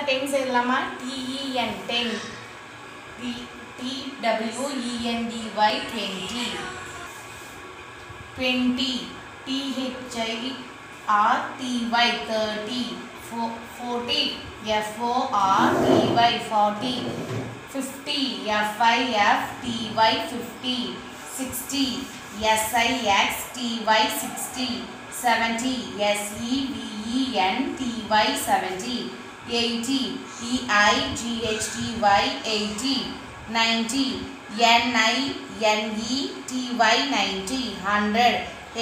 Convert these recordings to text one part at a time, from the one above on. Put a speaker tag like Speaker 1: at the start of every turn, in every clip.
Speaker 1: tense எழுதலாமா TEN ten T டிடபிள்யூஇஎன்டிஒய் twenty twenty டிஹெச்ஐஆர்டிஒய் thirty ஃபோ forty எஃப்ஓஆர்டிஒய் forty fifty எஃப்ஐஎஃப்டிஒய் fifty sixty எஸ்ஐஎக்ஸ்டிஒய் sixty seventy எஸ்இவிஇஎன்டிஒய் seventy eighty இஐஜிஹெச்டிஒய் eighty ninety என்ஐஎன்இடிஒய் ninety hundred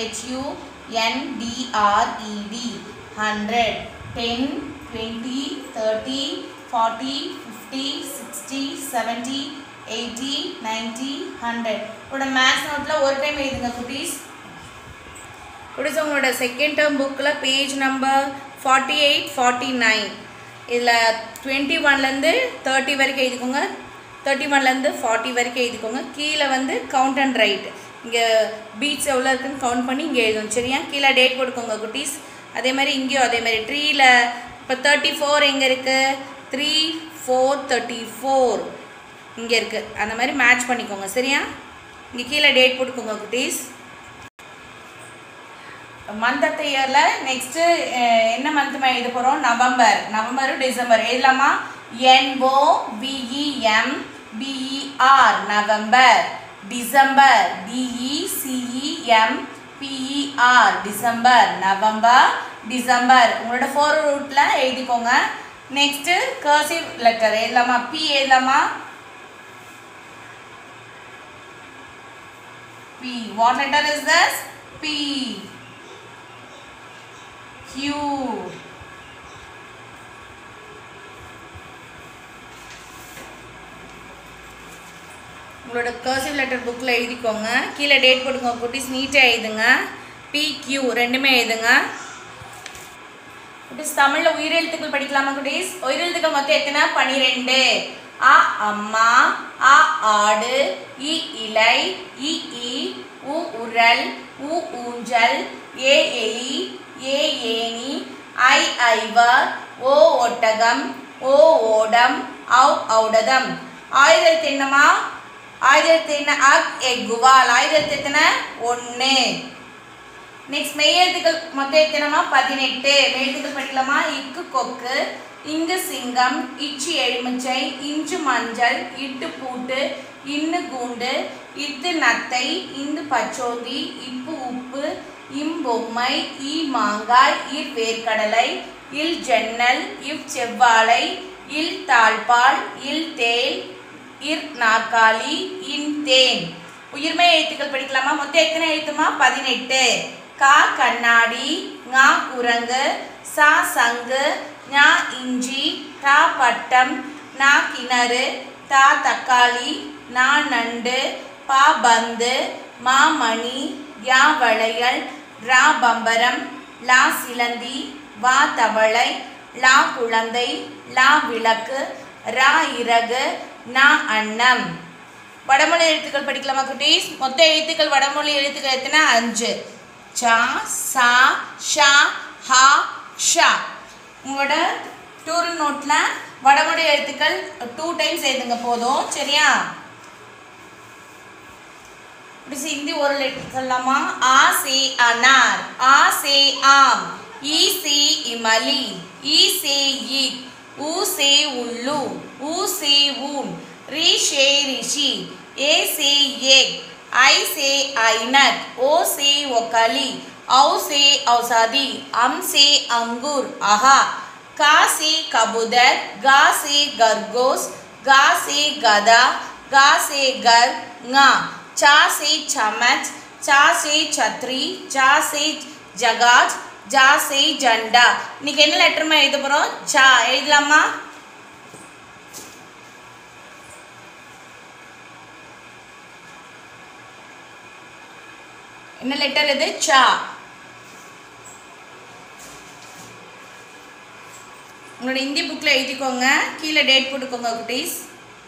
Speaker 1: HUNDRED hundred ten twenty thirty forty fifty sixty seventy eighty ninety hundred உங்களோட maths நோட்டில் ஒரு time எழுதுங்க குட்டீஸ் குட்டீஸ் உங்களோட second term புக்கில் page number forty eight forty nine இதில் twenty ஒன்லேருந்து தேர்ட்டி வரைக்கும் எழுதிக்கோங்க தேர்ட்டி ஒன்லேருந்து ஃபார்ட்டி வரைக்கும் எழுதிக்கோங்க கீழே வந்து கவுண்ட் அண்ட் ரைட் இங்கே பீட்ஸ் எவ்வளோ இருக்குன்னு கவுண்ட் பண்ணி இங்கே எழுதணும் சரியா கீழே டேட் போட்டுக்கோங்க குட்டீஸ் அதே மாதிரி இங்கேயும் அதே மாதிரி ட்ரீயில் இப்போ தேர்ட்டி ஃபோர் எங்கே இருக்குது த்ரீ ஃபோர் தேர்ட்டி ஃபோர் இங்கே இருக்குது அந்த மாதிரி மேட்ச் பண்ணிக்கோங்க சரியா இங்கே கீழே டேட் போட்டுக்கோங்க குட்டீஸ் மந்த் ஆஃப் த இயரில் நெக்ஸ்ட்டு என்ன மந்த் எழுத போகிறோம் நவம்பர் நவம்பர் டிசம்பர் எழுதலாமா N O B E M B E R November December D E C E M B E R December November December உங்களோட ஃபோர் ரூட்டில் எழுதிக்கோங்க நெக்ஸ்ட்டு கர்சிவ் லெட்டர் எழுதலாமா பி எழுதலாமா P what letter is this P Q உங்களோட கர்சிவ் லெட்டர் புக்கில் எழுதிக்கோங்க கீழே டேட் போட்டுக்கோங்க குட்டீஸ் நீட்டாக எழுதுங்க பிக்யூ ரெண்டுமே எழுதுங்க குட்டீஸ் தமிழில் உயிரெழுத்துக்கள் படிக்கலாமா குட்டீஸ் உயிரெழுத்துக்கள் மொத்தம் எத்தனை பனிரெண்டு அ அம்மா அ ஆடு இ இலை இ இ உ உரல் உ ஊஞ்சல் ஏ எலி ஏ ஏனி ஐ ஐவர் ஓ ஒட்டகம் ஓ ஓடம் ஔ ஔடதம் ஆயிரத்தி என்னமா ஆயிரத்தி என்ன அக் எக்குவால் ஆயிரத்தி எத்தனை ஒன்று நெக்ஸ்ட் மெய்யெழுத்துக்கள் மொத்தம் எத்தனைமா பதினெட்டு மெய்யெழுத்துக்கள் படிக்கலாமா இக்கு கொக்கு இங்கு சிங்கம் இச்சி எலுமிச்சை இஞ்சு மஞ்சள் இட்டு பூட்டு இன்னு கூண்டு இத்து நத்தை இந்து பச்சோந்தி இப்பு உப்பு இம்பொம்மை ஈ மாங்காய் இர் வேர்க்கடலை இல் ஜன்னல் இவ் செவ்வாழை இல் தாழ்பால் இல் தேல் இர் நாற்காலி இன் தேன் உயிர்மை எழுத்துக்கள் படிக்கலாமா மொத்தம் எத்தனை எழுத்துமா பதினெட்டு கா கண்ணாடி ngா குரங்கு சா சங்கு ஞா இஞ்சி டா பட்டம் நா கிணறு தா தக்காளி நா நண்டு பா பந்து மா மணி யா வளையல் ரா பம்பரம் லா சிலந்தி வா தவளை லா குழந்தை லா விளக்கு ரா இறகு நா அன்னம் வடமொழி எழுத்துக்கள் படிக்கலாமா குட்டீஸ் மொத்த எழுத்துக்கள் வடமொழி எழுத்துக்கள் எத்தனை அஞ்சு சா சா ஷா ஹா ஷா உங்களோட டூர் நோட்டில் வடமொழி எழுத்துக்கள் டூ டைம்ஸ் எழுதுங்க போதும் சரியா இப்படி ஹிந்தி ஒரு லெட்டர் சொல்லலாமா ஆ சே அனார் ஆ சே ஆம் ஈ சே இமலி ஈ சே இக் ஊ சே உள்ளு ஊ சே ஊன் ரி ஷே ரிஷி ஏ சே ஏக் ஐ சே ஐனக் ஓ சே ஒக்கலி औ से औषधि अम से अंगूर आहा का से कबूतर गा से गरगोश गा से गदा गा से गर ङा चा से चमच चा से छतरी चा से जगाज ஜா சே ஜண்டா இன்னைக்கு என்ன லெட்டர்மா எழுத போகிறோம் சா எழுதலாமா என்ன லெட்டர் இது சா உங்களோட இந்தி புக்கில் எழுதிக்கோங்க கீழே டேட் போட்டுக்கோங்க குட்டீஸ்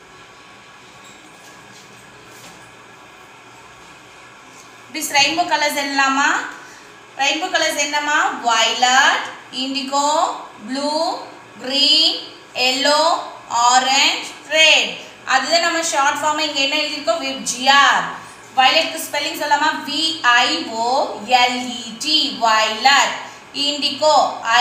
Speaker 1: குட்டீஸ் ரெயின்போ கலர்ஸ் என்னலாமா ரெயின்போ கலர்ஸ் என்னம்மா violet indigo blue green yellow orange red அதுதான் நம்ம ஷார்ட் ஃபார்ம் இங்கே என்ன எழுதியிருக்கோம் விப்ஜிஆர் வயலட்க்கு ஸ்பெல்லிங் சொல்லாமா V I O L E T violet indigo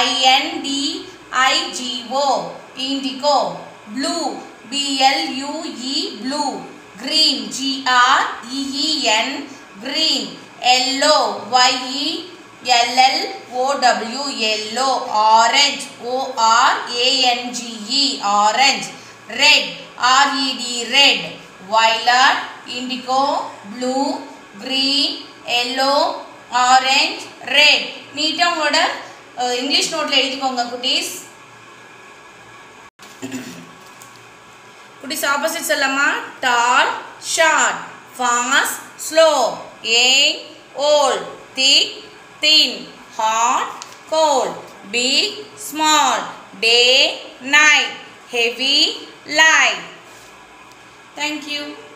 Speaker 1: I N D I G O indigo blue B L U E blue green G R E E N green yellow Y E L L O W yellow orange O R A N G E orange red R E D red violet indigo blue green yellow orange red நீட்டாக உங்களோட அஹ், English நோட்டில் எழுதிக்கோங்க குட்டீஸ் குட்டீஸ் opposite சொல்லலாமா tall short fast slow young old thick thin hot cold big small day night heavy light thank you